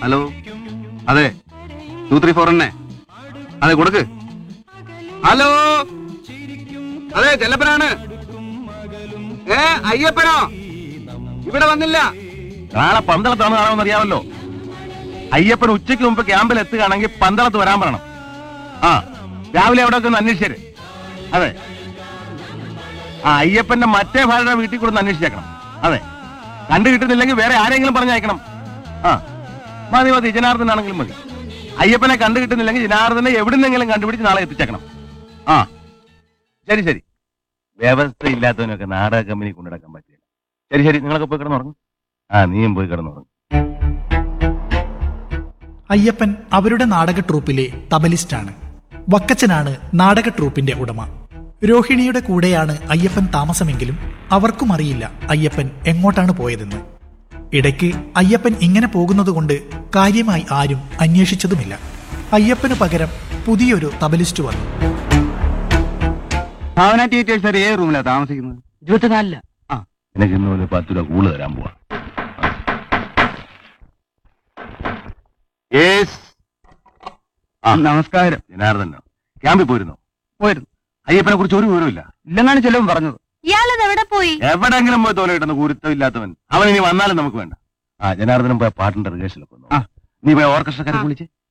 Hello അതെ to three four എന്നെ അതെ കൊടുക്ക് ഹലോ അതെ ചെല്ലപ്പനാണ് ഏ അയ്യപ്പനോ ഇവിടെ വന്നില്ല നാളെ പന്തളത്താണ് കാണുമെന്ന് അറിയാമല്ലോ അയ്യപ്പൻ ഉച്ചയ്ക്ക് മുമ്പ് ക്യാമ്പിൽ എത്തുകയാണെങ്കിൽ പന്തളത്ത് വരാൻ പറയണം ആ രാവിലെ അവിടെ ഒക്കെ ഒന്ന് അന്വേഷിച്ചേര് അതെ ആ അയ്യപ്പന്റെ മറ്റേ ഭാര്യയുടെ വീട്ടിൽ കൂടെ ഒന്ന് അന്വേഷിച്ചേക്കണം അതെ കണ്ടു കിട്ടുന്നില്ലെങ്കിൽ വേറെ ആരെങ്കിലും പറഞ്ഞയക്കണം ആ മതി മതി ജനാർദ്ദനാണെങ്കിലും മതി അയ്യപ്പനെ കണ്ടു കിട്ടുന്നില്ലെങ്കിൽ ജനാർദ്ദനെ എവിടുന്നെങ്കിലും കണ്ടുപിടിച്ച് നാളെ എത്തിച്ചേക്കണം ആ ശരി ശരി വ്യവസ്ഥ ഇല്ലാത്തവനൊക്കെ നാടക കമ്പനി കൊണ്ടുനടക്കാൻ പറ്റില്ല ശരി ശരി നിങ്ങളൊക്കെ പോയി കിടന്നുറങ്ങും ആ നീയും പോയി കിടന്നുറങ്ങും അയ്യപ്പൻ അവരുടെ നാടക ട്രൂപ്പിലെ തബലിസ്റ്റാണ് വക്കച്ചനാണ് നാടക ട്രൂപ്പിന്റെ ഉടമ രോഹിണിയുടെ കൂടെയാണ് അയ്യപ്പൻ താമസമെങ്കിലും അവർക്കും അറിയില്ല അയ്യപ്പൻ എങ്ങോട്ടാണ് പോയതെന്ന് ഇടയ്ക്ക് അയ്യപ്പൻ ഇങ്ങനെ പോകുന്നതുകൊണ്ട് കാര്യമായി ആരും അന്വേഷിച്ചതുമില്ല അയ്യപ്പന് പകരം പുതിയൊരു തബലിസ്റ്റ് വന്നു ഭാവന തിയേറ്റേഴ്സ് സാർ ഏത് റൂമിലാണ് താമസിക്കുന്നത് ഇരുപത്തിനാലില്ല ആ എനിക്ക് ഇന്ന് ഒരു പത്ത് രൂപ കൂടുതൽ തരാൻ പോവാ യേസ് ആ നമസ്കാരം ജനാർദ്ദനോ ക്യാമ്പിൽ പോയിരുന്നോ പോയിരുന്നു അയ്യപ്പനെ കുറിച്ച് ഒരു വിവരമില്ല ഇല്ലെന്നാണ് ചെലവും പറഞ്ഞത് ഇയാളത് എവിടെ പോയി എവിടെങ്കിലും പോയി തോല കിട്ടുന്ന ഗുരുത്വം ഇല്ലാത്തവൻ അവൻ ഇനി വന്നാലും നമുക്ക് വേണ്ട ആ ജനാർദ്ദനം പോയ പാട്ടിന്റെ റിഹേഴ്സലൊക്കെ ആ. നീ പോയ ഓർക്കസ്ട്രക്കാരെ വിളിച്ച്